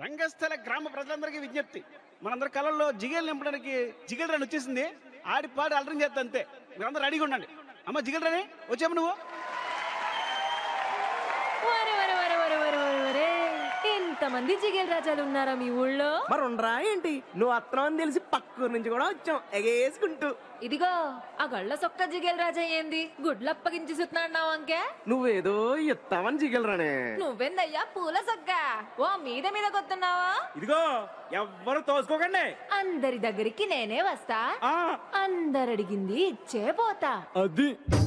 రంగస్థల గ్రామ ప్రజలందరికీ విజ్ఞప్తి మనందరి కళల్లో జిగేలు నింపడానికి జిగేల్ రాని వచ్చేసింది ఆడి పాడి అలరం చేస్తా అంతే మీరందరూ రెడీగా ఉండండి అమ్మ జిగేల్ రాని వచ్చాము నువ్వు వరే వరే వరే వరే వరే వరే వరే ఇంతమంది జిగేల్ రాజాలు ఉన్నారా మీ ఊళ్ళో మరి ఉండరా ఏంటి నువ్వు అత్తనం అని తెలిసి పక్కూరు నుంచి కూడా వచ్చాం ఎగేసుకుంటూ ఇదిగో ఆ గళ్ళ సొక్క జిగేల్ రాజా ఏంది గుడ్లప్పగించి సుతున్నాడు అంకే నువ్వేదో ఇస్తావని జిగలరానే నువ్వెందయ్యా పూల సొక్క ఓ మీద మీద కొత్తున్నావా ఇదిగో ఎవ్వరు తోసుకోకండి అందరి దగ్గరికి నేనే వస్తా ఆ అందరడిగింది ఇచ్చే పోతా అది